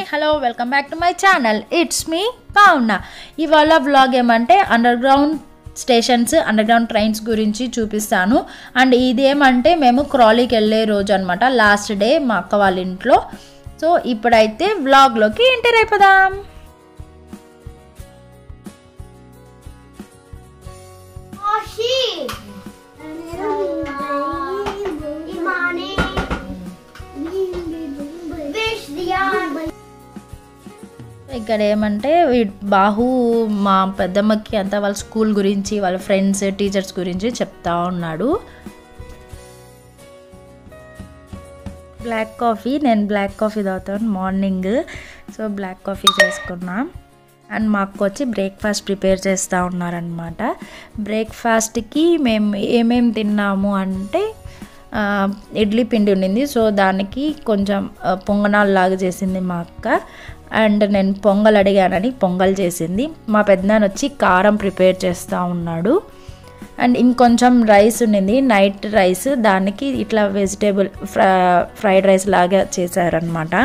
Hello welcome back to my channel it's me Pavuna ఇవాళ vlog ఏమంటే underground stations underground trains గురించి చూపిస్తాను and ఇదేమంటే మేము క్రాలీకి వెళ్ళే రోజు అనమాట లాస్ట్ డే మా అక్క వాళ్ళ ఇంట్లో సో ఇప్పుడైతే వ్లాగ్లోకి ఎంటర్ అయిపోదాం Rashid. Imani. Vishdiyan. ఇక్కడ ఏమంటే వీ- బాహు మా పెద్దమ్మకి అంతా వాళ్ళ స్కూల్ గురించి వాళ్ళ ఫ్రెండ్స్ టీచర్స్ గురించి చెప్తా ఉన్నాడు బ్లాక్ కాఫీ నేను బ్లాక్ కాఫీ తాగుతాను మార్నింగ్ సో బ్లాక్ కాఫీ చేసుకున్నా అండ్ మా అక్క వచ్చి బ్రేక్ఫాస్ట్ ప్రిపేర్ చేస్తూ ఉన్నారనమాట బ్రేక్ఫాస్ట్కి మేము ఏమేమి తిన్నాము అంటే ఆ, ఇడ్లీ పిండి ఉండింది సో దానికి కొంచెం ఆ, పొంగనాలు లాగా చేసింది మా అక్క అండ్ నేను పొంగల్ అడిగానని పొంగల్ చేసింది మా పెద్దనాన్న వచ్చి కారం ప్రిపేర్ చేస్తూ ఉన్నాడు అండ్ ఇంకొంచెం రైస్ ఉండింది నైట్ రైస్ దానికి ఇట్లా వెజిటేబుల్ ఫ్రై ఫ్రైడ్ రైస్ లాగా చేశారనమాట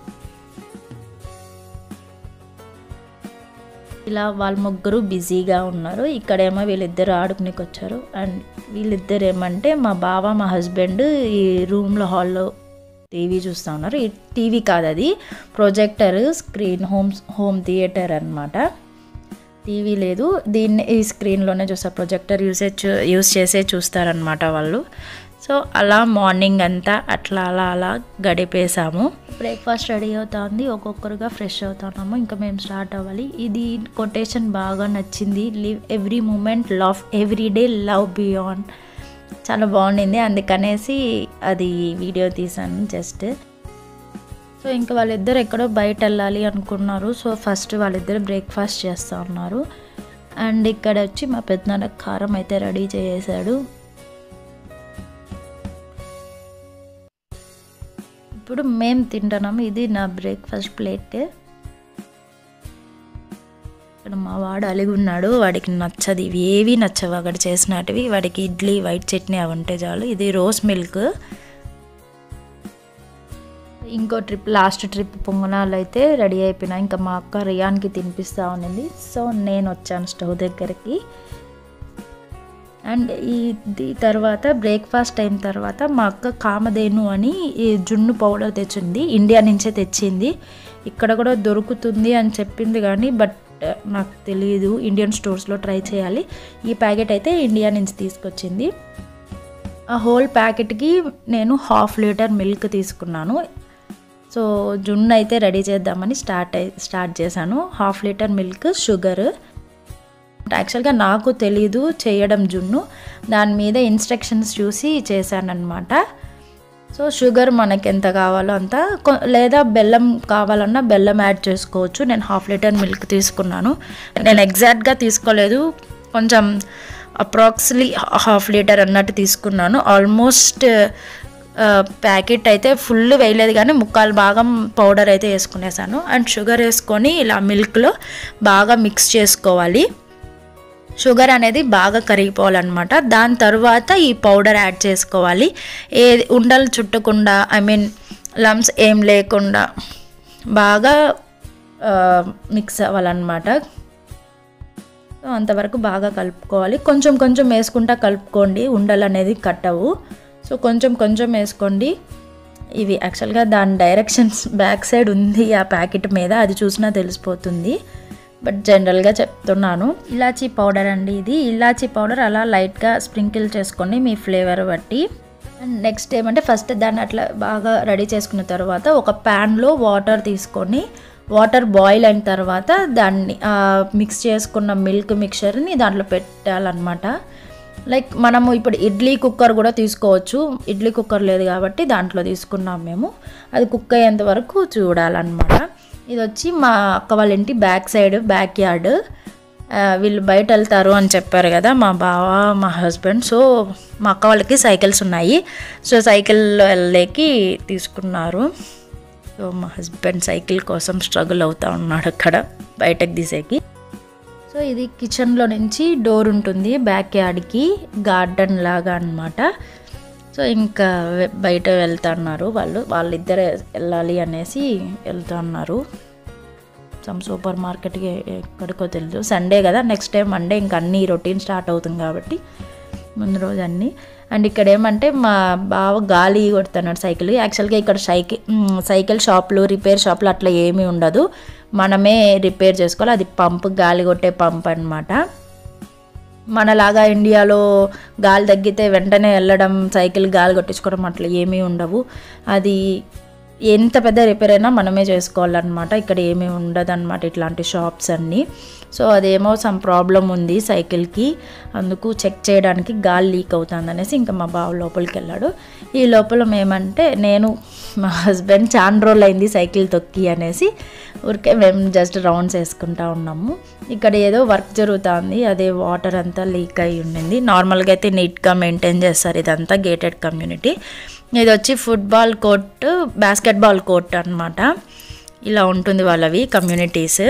ఇలా వాళ్ళ ముగ్గురు బిజీగా ఉన్నారు ఇక్కడేమో వీళ్ళిద్దరు ఆడుకునేకి వచ్చారు అండ్ వీళ్ళిద్దరు ఏమంటే మా బావ మా హస్బెండ్ ఈ రూమ్లో హాల్లో టీవీ చూస్తూ ఉన్నారు ఈ టీవీ కాదు అది projector screen home home theatre అనమాట టీవీ లేదు దీన్ని ఈ స్క్రీన్లోనే చూస్తారు ప్రొజెక్టర్ యూసేజ్ యూస్ చేసే చూస్తారనమాట వాళ్ళు సో అలా మార్నింగ్ అంతా అట్లా అలా అలా గడిపేసాము బ్రేక్ఫాస్ట్ రెడీ అవుతుంది ఒక్కొక్కరుగా ఫ్రెష్ అవుతున్నాము ఇంకా మేము స్టార్ట్ అవ్వాలి ఇది కొటేషన్ బాగా నచ్చింది live every moment love every day love beyond చాలా బాగుండింది అందుకనేసి అది వీడియో తీసాను జస్ట్ సో ఇంకా వాళ్ళిద్దరు ఎక్కడో బయట వెళ్ళాలి అనుకున్నారు సో ఫస్ట్ వాళ్ళిద్దరు బ్రేక్ఫాస్ట్ చేస్తూ ఉన్నారు అండ్ ఇక్కడ వచ్చి మా పెద్దనాన్న కారం అయితే రెడీ చేసేసాడు ఇప్పుడు మేము తింటున్నాము ఇది నా బ్రేక్ఫాస్ట్ ప్లేట్ ఇక్కడ మా వాడు అలిగి ఉన్నాడు వాడికి నచ్చదు ఇవి ఏవి నచ్చవు అక్కడ చేసినటివి వాడికి ఇడ్లీ వైట్ చట్నీ అవి ఉంటే చాలు ఇది రోస్ మిల్క్ ఇంకో ట్రిప్ లాస్ట్ ట్రిప్ పొంగనాలు అయితే రెడీ అయిపోయినాయి ఇంకా మా అక్క రియాన్కి తినిపిస్తూ ఉన్నింది సో నేను వచ్చాను స్టవ్ దగ్గరికి అండ్ ఇది తర్వాత బ్రేక్ఫాస్ట్ అయిన తర్వాత మా అక్క కామధేను అని ఈ జున్ను పౌడర్ తెచ్చింది ఇండియా నుంచే తెచ్చింది ఇక్కడ కూడా దొరుకుతుంది అని చెప్పింది కానీ బట్ నాకు తెలియదు ఇండియన్ స్టోర్స్లో ట్రై చేయాలి ఈ ప్యాకెట్ అయితే ఇండియా నుంచి తీసుకొచ్చింది ఆ హోల్ ప్యాకెట్కి నేను హాఫ్ లీటర్ మిల్క్ తీసుకున్నాను సో జున్ను అయితే రెడీ చేద్దామని స్టార్ట్ అయి స్టార్ట్ చేశాను హాఫ్ లీటర్ మిల్క్ షుగర్ యాక్చువల్గా నాకు తెలీదు చేయడం జున్ను దాని మీద ఇన్స్ట్రక్షన్స్ చూసి చేశానన్నమాట సో షుగర్ మనకి ఎంత కావాలో అంత కొ- లేదా బెల్లం కావాలన్నా బెల్లం యాడ్ చేసుకోవచ్చు నేను హాఫ్ లీటర్ మిల్క్ తీసుకున్నాను నేను ఎగ్జాక్ట్గా తీసుకోలేదు కొంచెం అప్రాక్స్లీ హాఫ్ లీటర్ అన్నట్టు తీసుకున్నాను ఆల్మోస్ట్ ప్యాకెట్ అయితే ఫుల్ వేయలేదు కానీ ముక్కాలు భాగం పౌడర్ అయితే వేసుకునేసాను అండ్ షుగర్ వేసుకొని ఇలా మిల్క్లో బాగా మిక్స్ చేసుకోవాలి షుగర్ అనేది బాగా కరిగిపోవాలన్నమాట దాని తర్వాత ఈ పౌడర్ యాడ్ చేసుకోవాలి ఏ ఉండలు చుట్టకుండా ఐ మీన్ లమ్స్ ఏం లేకుండా బాగా మిక్స్ అవ్వాలన్నమాట సో అంతవరకు బాగా కలుపుకోవాలి కొంచెం కొంచెం వేసుకుంటా కలుపుకోండి ఉండలు అనేది కట్టవు సో కొంచెం కొంచెం వేసుకోండి ఇవి యాక్చువల్గా దాని డైరెక్షన్స్ బ్యాక్ సైడ్ ఉంది ఆ ప్యాకెట్ మీద అది చూసినా తెలిసిపోతుంది బట్ జనరల్గా చెప్తున్నాను ఇలాచీ పౌడర్ అండి ఇది ఇలాచీ పౌడర్ అలా లైట్గా స్ప్రింకిల్ చేసుకోండి మీ ఫ్లేవర్ బట్టి అండ్ నెక్స్ట్ ఏమంటే ఫస్ట్ దాన్ని అట్లా బాగా రెడీ చేసుకున్న తర్వాత ఒక ప్యాన్లో వాటర్ తీసుకొని వాటర్ బాయిల్ అయిన తర్వాత దాన్ని మిక్స్ చేసుకున్న మిల్క్ మిక్చర్ని దాంట్లో పెట్టాలన్నమాట లైక్ మనము ఇప్పుడు ఇడ్లీ కుక్కర్ కూడా తీసుకోవచ్చు ఇడ్లీ కుక్కర్ లేదు కాబట్టి దాంట్లో తీసుకున్నాం మేము అది కుక్ అయ్యేంత వరకు చూడాలన్నమాట ఇది వచ్చి మా అక్క వాళ్ళ ఇంటి బ్యాక్ సైడ్ బ్యాక్ యార్డ్ ఆ, వీళ్ళు బయట వెళ్తారు అని చెప్పారు కదా మా బావ మా హస్బెండ్ సో మా అక్క వాళ్ళకి సైకిల్స్ ఉన్నాయి సో సైకిల్లో వెళ్ళేకి తీసుకున్నారు సో మా హస్బెండ్ సైకిల్ కోసం స్ట్రగుల్ అవుతా ఉన్నాడు అక్కడ బయటకు తీసేకి సో ఇది కిచెన్లో నుంచి డోర్ ఉంటుంది బ్యాక్ యార్డ్కి గార్డెన్ లాగా అన్నమాట సో సో ఇంకా వె- బయట వెళ్తున్నారు వాళ్ళు వాళ్ళిద్దరే వెళ్ళాలి అనేసి వెళ్తున్నారు సమ్ సూపర్ మార్కెట్కి ఎక్కడికో తెలియదు సండే కదా నెక్స్ట్ డే మండే ఇంకా అన్ని రొటీన్ స్టార్ట్ అవుతుంది కాబట్టి ముందు రోజు అన్నీ అండ్ ఇక్కడ ఏమంటే మా బావ గాలి కొడుతున్నాడు సైకిల్ యాక్చువల్గా ఇక్కడ సైకిల్ సైకిల్ షాపులు రిపేర్ షాపులు అట్లా ఏమీ ఉండదు మనమే రిపేర్ చేసుకోవాలి అది పంప్ గాలి కొట్టే పంప్ అనమాట మనలాగా ఇండియాలో గాలి తగ్గితే వెంటనే వెళ్ళడం సైకిల్ గాలి కొట్టించుకోవడం అట్లా ఏమీ ఉండవు అది ఎంత పెద్ద రిపేర్ అయినా మనమే చేసుకోవాలన్నమాట ఇక్కడ ఏమీ ఉండదు అనమాట ఇట్లాంటి షాప్స్ అన్నీ సో అదేమో సమ్ ప్రాబ్లం ఉంది సైకిల్కి అందుకు చెక్ చేయడానికి గాలి లీక్ అవుతుంది అనేసి ఇంకా మా బావ లోపలికి వెళ్ళాడు ఈ లోపల మేమంటే నేను మా హస్బెండ్ చాలా రోజులు అయింది సైకిల్ తొక్కి అనేసి ఊరికే మేము జస్ట్ రౌండ్స్ వేసుకుంటా ఉన్నాము ఇక్కడ ఏదో వర్క్ జరుగుతుంది అదే వాటర్ అంతా లీక్ అయి ఉండింది నార్మల్గా అయితే నీట్గా మెయింటైన్ చేస్తారు ఇదంతా గేటెడ్ కమ్యూనిటీ ఇది వచ్చి ఫుట్బాల్ కోర్ట్ బాస్కెట్బాల్ కోర్ట్ అన్నమాట ఇలా ఉంటుంది వాళ్ళవి కమ్యూనిటీస్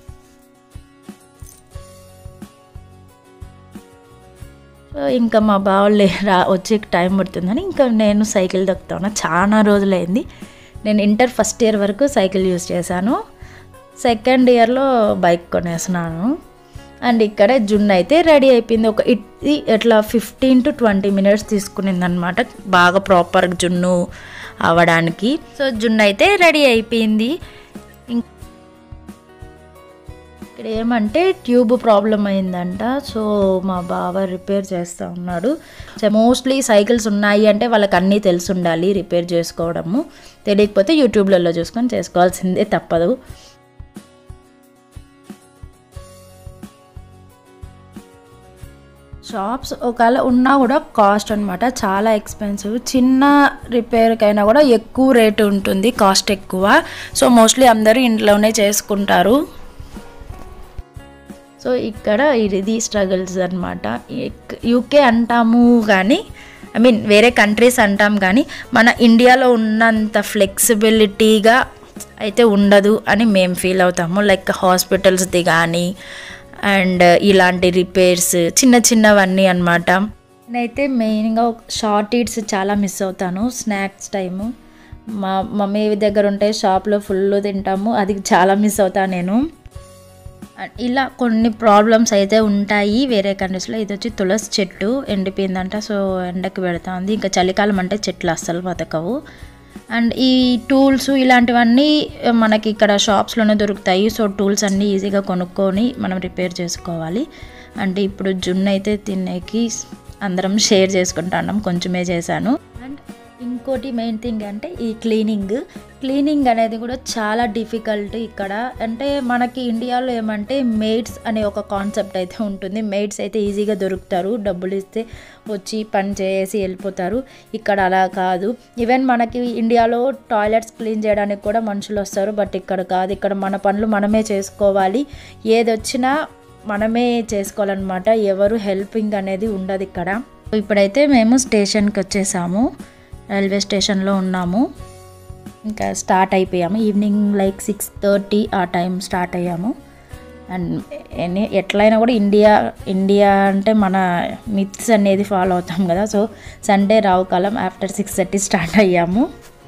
సో ఇంకా మా బావలు రా వచ్చే టైం పడుతుందని ఇంకా నేను సైకిల్ దొక్కుతా ఉన్నా చాలా రోజులైంది నేను ఇంటర్ ఫస్ట్ ఇయర్ వరకు సైకిల్ యూజ్ చేశాను సెకండ్ ఇయర్లో బైక్ కొనేసినాను అండ్ ఇక్కడే జున్ను అయితే రెడీ అయిపోయింది ఒక ఇది ఎట్లా ఫిఫ్టీన్ టు ట్వంటీ మినిట్స్ తీసుకునింది అనమాట బాగా ప్రాపర్ జున్ను అవ్వడానికి సో జున్ను అయితే రెడీ అయిపోయింది ఇం- ఇక్కడ ఏమంటే ట్యూబ్ ప్రాబ్లం అయిందంట సో మా బావ రిపేర్ చేస్తూ ఉన్నాడు సో మోస్ట్లీ సైకిల్స్ ఉన్నాయి అంటే వాళ్ళకి అన్నీ తెలిసి ఉండాలి రిపేర్ చేసుకోవడము తెలియకపోతే యూట్యూబ్లలో చూసుకొని చేసుకోవాల్సిందే తప్పదు షాప్స్ ఒకవేళ ఉన్నా కూడా కాస్ట్ అనమాట చాలా ఎక్స్పెన్సివ్ చిన్న రిపేర్కైనా కూడా ఎక్కువ రేటు ఉంటుంది కాస్ట్ ఎక్కువ సో మోస్ట్లీ అందరూ ఇంట్లోనే చేసుకుంటారు సో ఇక్కడ ఇది స్ట్రగుల్స్ అనమాట యూకే అంటాము కానీ ఐ మీన్ వేరే కంట్రీస్ అంటాం కానీ మన ఇండియాలో ఉన్నంత ఫ్లెక్సిబిలిటీగా అయితే ఉండదు అని మేము ఫీల్ అవుతాము లైక్ హాస్పిటల్స్ది కానీ అండ్ ఇలాంటి రిపేర్స్ చిన్న చిన్నవన్నీ అనమాట నేనైతే మెయిన్గా షార్ట్ ఈట్స్ చాలా మిస్ అవుతాను స్నాక్స్ టైము మా మమ్మీ దగ్గర ఉంటే షాప్లో ఫుల్ తింటాము అది చాలా మిస్ అవుతాను నేను అండ్ ఇలా కొన్ని ప్రాబ్లమ్స్ అయితే ఉంటాయి వేరే కంట్రీస్లో ఇది వచ్చి తులసి చెట్టు ఎండిపోయిందంట సో ఎండకి పెడుతుంది ఇంకా చలికాలం అంటే చెట్లు అస్సలు బతకవు అండ్ ఈ టూల్స్ ఇలాంటివన్నీ మనకి ఇక్కడ షాప్స్లోనే దొరుకుతాయి సో టూల్స్ అన్నీ ఈజీగా కొనుక్కొని మనం రిపేర్ చేసుకోవాలి అంటే ఇప్పుడు జున్ను అయితే తినేకి అందరం షేర్ చేసుకుంటున్నాం కొంచెమే చేశాను అండ్ ఇంకోటి మెయిన్ థింగ్ అంటే ఈ క్లీనింగ్ క్లీనింగ్ అనేది కూడా చాలా డిఫికల్ట్ ఇక్కడ అంటే మనకి ఇండియాలో ఏమంటే మెయిడ్స్ అనే ఒక కాన్సెప్ట్ అయితే ఉంటుంది మెయిడ్స్ అయితే ఈజీగా దొరుకుతారు డబ్బులు ఇస్తే వచ్చి పని చేసి వెళ్ళిపోతారు ఇక్కడ అలా కాదు ఈవెన్ మనకి ఇండియాలో టాయిలెట్స్ క్లీన్ చేయడానికి కూడా మనుషులు వస్తారు బట్ ఇక్కడ కాదు ఇక్కడ మన పనులు మనమే చేసుకోవాలి ఏది వచ్చినా మనమే చేసుకోవాలన్నమాట ఎవరు హెల్పింగ్ అనేది ఉండదు ఇక్కడ ఇప్పుడైతే మేము స్టేషన్కి వచ్చేసాము రైల్వే స్టేషన్లో ఉన్నాము ఇంకా స్టార్ట్ అయిపోయాము ఈవినింగ్ లైక్ సిక్స్ థర్టీ ఆ టైం స్టార్ట్ అయ్యాము అండ్ ఎనీ ఎట్లయినా కూడా ఇండియా ఇండియా అంటే మన మిత్స్ అనేది ఫాలో అవుతాం కదా సో సండే రావు కాలం ఆఫ్టర్ సిక్స్ థర్టీ స్టార్ట్ అయ్యాము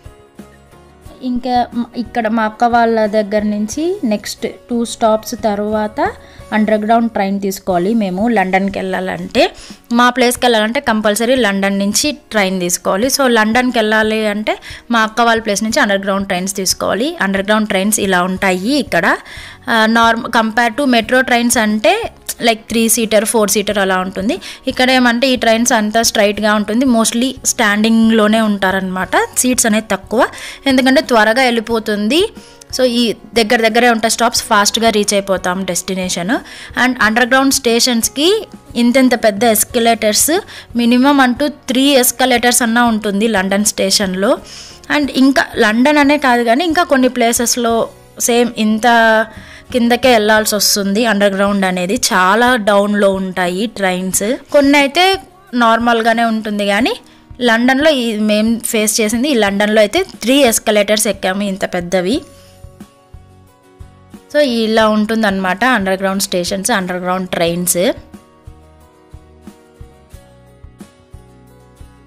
ఇంకా మ- ఇక్కడ మా అక్క వాళ్ళ దగ్గర నుంచి నెక్స్ట్ టూ స్టాప్స్ తర్వాత అండర్ గ్రౌండ్ ట్రైన్ తీసుకోవాలి మేము లండన్కి వెళ్ళాలంటే మా ప్లేస్కి వెళ్ళాలంటే కంపల్సరీ లండన్ నుంచి ట్రైన్ తీసుకోవాలి సో లండన్కి వెళ్ళాలి అంటే మా అక్క వాళ్ళ ప్లేస్ నుంచి అండర్ గ్రౌండ్ ట్రైన్స్ తీసుకోవాలి అండర్ గ్రౌండ్ ట్రైన్స్ ఇలా ఉంటాయి ఇక్కడ norm compare to metro trains అంటే like three seater four seater అలా ఉంటుంది ఇక్కడ ఏమంటే ఈ ట్రైన్స్ అంతా స్ట్రైట్గా ఉంటుంది మోస్ట్లీ స్టాండింగ్లోనే ఉంటారనమాట సీట్స్ అనేది తక్కువ ఎందుకంటే త్వరగా వెళ్ళిపోతుంది సో ఈ దగ్గర దగ్గరే ఉంటాయి స్టాప్స్ ఫాస్ట్గా రీచ్ అయిపోతాం డెస్టినేషన్ అండ్ అండర్ గ్రౌండ్ స్టేషన్స్కి ఇంతెంత పెద్ద ఎస్కలేటర్స్ మినిమం అంటూ త్రీ ఎస్కలేటర్స్ అన్నా ఉంటుంది లండన్ స్టేషన్లో అండ్ ఇంకా లండన్ అనే కాదు కానీ ఇంకా కొన్ని ప్లేసెస్లో సేమ్ ఇంత కిందకే వెళ్ళాల్సి వస్తుంది అండర్ గ్రౌండ్ అనేది చాలా డౌన్లో ఉంటాయి ట్రైన్స్ కొన్ని అయితే నార్మల్గానే ఉంటుంది కానీ లండన్లో ఈ మేము ఫేస్ చేసింది ఈ లండన్లో అయితే త్రీ ఎస్కలేటర్స్ ఎక్కాము ఇంత పెద్దవి సో ఇలా ఉంటుందన్నమాట underground stations underground trains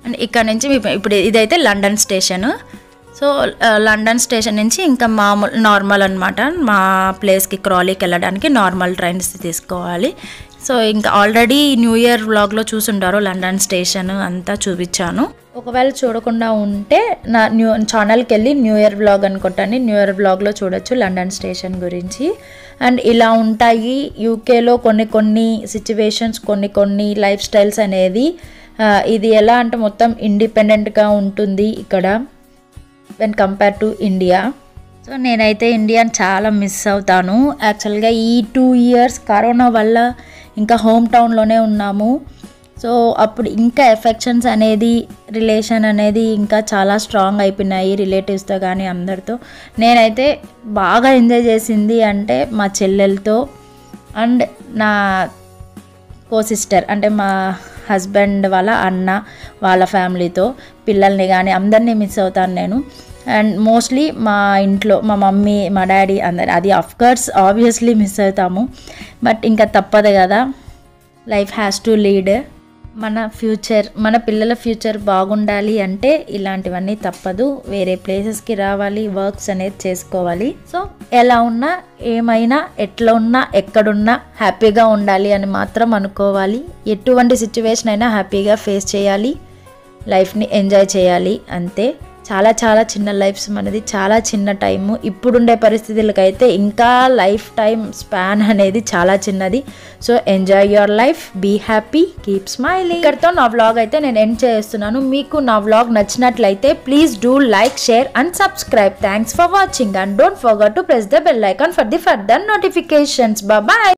and ఇక్కడ నుంచి మీ- ఇప్పుడు ఇదైతే లండన్ స్టేషన్ సో ఆ, లండన్ స్టేషన్ నుంచి ఇంకా మామూలు నార్మల్ అనమాట మా ప్లేస్కి క్రాలీకి వెళ్ళడానికి నార్మల్ ట్రైన్స్ తీసుకోవాలి సో ఇంకా ఆల్రెడీ న్యూ ఇయర్ వ్లాగ్లో చూసుంటారు లండన్ స్టేషన్ అంతా చూపించాను ఒకవేళ చూడకుండా ఉంటే నా న్యూ ఛానల్కి వెళ్ళి న్యూ ఇయర్ వ్లాగ్ అనుకుంటాను న్యూ ఇయర్ వ్లాగ్లో చూడొచ్చు లండన్ స్టేషన్ గురించి అండ్ ఇలా ఉంటాయి యూకేలో కొన్ని కొన్ని సిచ్యువేషన్స్ కొన్ని కొన్ని లైఫ్ స్టైల్స్ అనేది ఆ, ఇది ఎలా అంటే మొత్తం ఇండిపెండెంట్గా ఉంటుంది ఇక్కడ when compare to India so నేనైతే ఇండియాని చాలా మిస్ అవుతాను యాక్చువల్గా ఈ టూ ఇయర్స్ కరోనా వల్ల ఇంకా హోమ్ టౌన్లోనే ఉన్నాము సో అప్పుడు ఇంకా ఎఫెక్షన్స్ అనేది రిలేషన్ అనేది ఇంకా చాలా స్ట్రాంగ్ అయిపోయినాయి రిలేటివ్స్తో కానీ అందరితో నేనైతే బాగా ఎంజాయ్ చేసింది అంటే మా చెల్లెలతో అండ్ నా కో సిస్టర్ అంటే మా హస్బెండ్ వాళ్ళ అన్న వాళ్ళ ఫ్యామిలీతో పిల్లల్ని కానీ అందరినీ మిస్ అవుతాను నేను అండ్ మోస్ట్లీ మా ఇంట్లో మా మమ్మీ మా డాడీ అందరు అది కోర్స్ ఆబ్వియస్లీ మిస్ అవుతాము బట్ ఇంకా తప్పదు కదా లైఫ్ హ్యాస్ టు లీడ్ మన ఫ్యూచర్ మన పిల్లల ఫ్యూచర్ బాగుండాలి అంటే ఇలాంటివన్నీ తప్పదు వేరే ప్లేసెస్కి రావాలి వర్క్స్ అనేది చేసుకోవాలి సో ఎలా ఉన్నా ఏమైనా ఎట్లా ఉన్నా ఎక్కడున్నా హ్యాపీగా ఉండాలి అని మాత్రం అనుకోవాలి ఎటువంటి సిచ్యువేషన్ అయినా హ్యాపీగా ఫేస్ చేయాలి లైఫ్ని ఎంజాయ్ చేయాలి అంతే చాలా చాలా చిన్న లైఫ్స్ మనది చాలా చిన్న టైము ఇప్పుడుండే పరిస్థితులకైతే ఇంకా లైఫ్ టైం స్పాన్ అనేది చాలా చిన్నది so enjoy your life be happy keep smiling ఇక్కడితో నా వ్లాగ్ అయితే నేను ఎండ్ చేస్తున్నాను మీకు నా వ్లాగ్ నచ్చినట్లయితే please do like share and subscribe thanks for watching and don't forget to press the bell icon for the further notifications bye